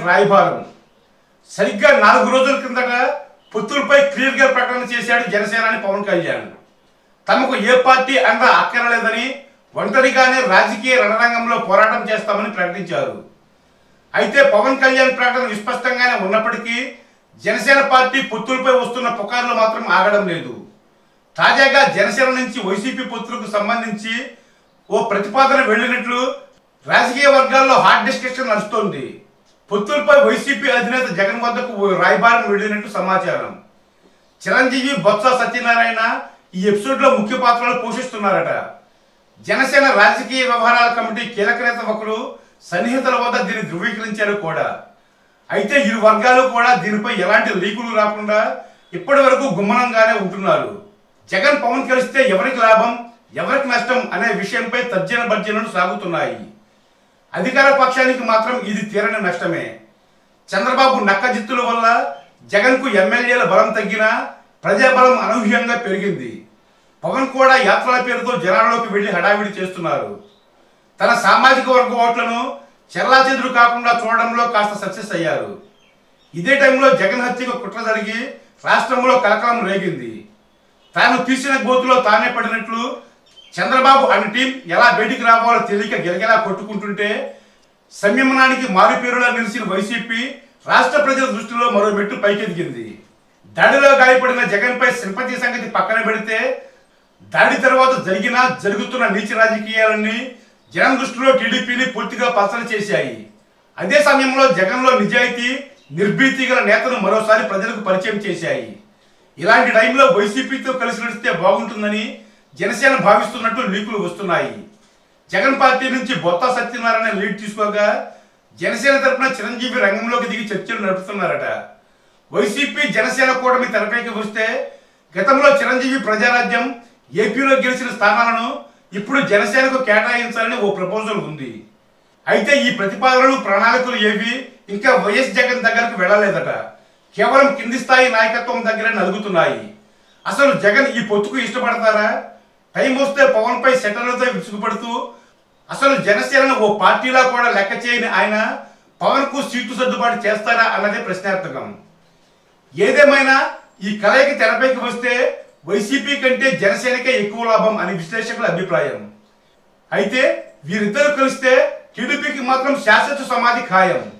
రాయబారం సరిగ్గా నాలుగు రోజుల కిందట పొత్తులపై క్లియర్ గా ప్రకటన చేశాడు జనసేనాని పవన్ కళ్యాణ్ తమకు ఏ పార్టీ అండ అక్కరలేదని ఒంటరిగానే రాజకీయ రణరంగంలో పోరాటం చేస్తామని ప్రకటించారు అయితే పవన్ కళ్యాణ్ ప్రకటన విస్పష్టంగానే ఉన్నప్పటికీ జనసేన పార్టీ పొత్తులపై వస్తున్న పుకార్లు మాత్రం ఆగడం లేదు తాజాగా జనసేన నుంచి వైసీపీ పొత్తులకు సంబంధించి ఓ ప్రతిపాదన వెళ్ళినట్లు రాజకీయ వర్గాల్లో హాట్ డిస్కషన్ నడుస్తోంది పొత్తులపై వైసీపీ అధినేత జగన్ వద్దకు ఓ రాయబారం వెళ్ళినట్టు సమాచారం చిరంజీవి బొత్స సత్యనారాయణ ఈ ఎపిసోడ్ లో ముఖ్య పాత్రలు పోషిస్తున్నారట జనసేన రాజకీయ వ్యవహారాల కమిటీ కీలక నేత ఒకరు సన్నిహితుల వద్ద దీన్ని ధృవీకరించారు కూడా అయితే ఇరు వర్గాలు కూడా దీనిపై ఎలాంటి లీకులు రాకుండా ఇప్పటి వరకు గుమ్మనంగానే ఉంటున్నారు జగన్ పవన్ కలిస్తే ఎవరికి లాభం ఎవరికి నష్టం అనే విషయంపై తర్జన భర్జనలు సాగుతున్నాయి అధికార పక్షానికి మాత్రం ఇది తీరని నష్టమే చంద్రబాబు నక్కజిత్తుల వల్ల జగన్ కు ఎమ్మెల్యేల బలం తగ్గినా ప్రజాబలం అనూహ్యంగా పెరిగింది పవన్ కూడా యాత్రల పేరుతో జనాల్లోకి వెళ్లి హడావిడి చేస్తున్నారు తన సామాజిక వర్గ ఓట్లను చెల్లాచెదురు కాకుండా చూడడంలో కాస్త సక్సెస్ అయ్యారు ఇదే టైంలో జగన్ హత్యకు కుట్ర జరిగి రాష్ట్రంలో కలకలం రేగింది తాను తీసిన గోతులో తానే పడినట్లు చంద్రబాబు అనే టీం ఎలా బయటికి రావాలో తెలియక గిలగిలా కొట్టుకుంటుంటే సంయమనానికి మారుపేరులా నిలిచిన వైసీపీ రాష్ట్ర ప్రజల దృష్టిలో మరో మెట్టు పైకెదిగింది దాడిలో గాయపడిన జగన్పై సింపతి సంగతి పక్కన పెడితే దాడి తర్వాత జరిగిన జరుగుతున్న నీచ రాజకీయాలన్నీ జనం దృష్టిలో టీడీపీని పూర్తిగా పసలు చేశాయి అదే సమయంలో జగన్లో నిజాయితీ నిర్భీతి గల నేతను మరోసారి ప్రజలకు పరిచయం చేశాయి ఇలాంటి టైంలో వైసీపీతో కలిసి నడిస్తే బాగుంటుందని జనసేన భావిస్తున్నట్టు లీకులు వస్తున్నాయి జగన్ పార్టీ నుంచి బొత్త సత్యనారాయణ లీడ్ తీసుకోగా జనసేన తరపున చిరంజీవి రంగంలోకి దిగి చర్చలు నడుపుతున్నారట వైసీపీ జనసేన కూటమి తెరపైకి వస్తే గతంలో చిరంజీవి ప్రజారాజ్యం ఏపీలో గెలిచిన స్థానాలను ఇప్పుడు జనసేనకు కేటాయించాలని ఓ ప్రపోజల్ ఉంది అయితే ఈ ప్రతిపాదనలు ప్రణాళికలు ఏవి ఇంకా వైఎస్ జగన్ దగ్గరకు వెళ్ళలేదట కేవలం కింది స్థాయి నాయకత్వం దగ్గర నలుగుతున్నాయి అసలు జగన్ ఈ పొత్తుకు ఇష్టపడతారా టైం వస్తే పవన్ పై సెటర్లతో విసుగుపడుతూ అసలు జనసేనను ఓ పార్టీలా కూడా లెక్క చేయని ఆయన పవన్ కు సీటు సర్దుబాటు చేస్తారా అన్నదే ప్రశ్నార్థకం ఏదేమైనా ఈ కలయిక తెరపైకి వస్తే వైసీపీ కంటే జనసేనకే ఎక్కువ లాభం అని విశ్లేషకుల అభిప్రాయం అయితే వీరిద్దరు కలిస్తే టీడీపీకి మాత్రం శాశ్వత సమాధి ఖాయం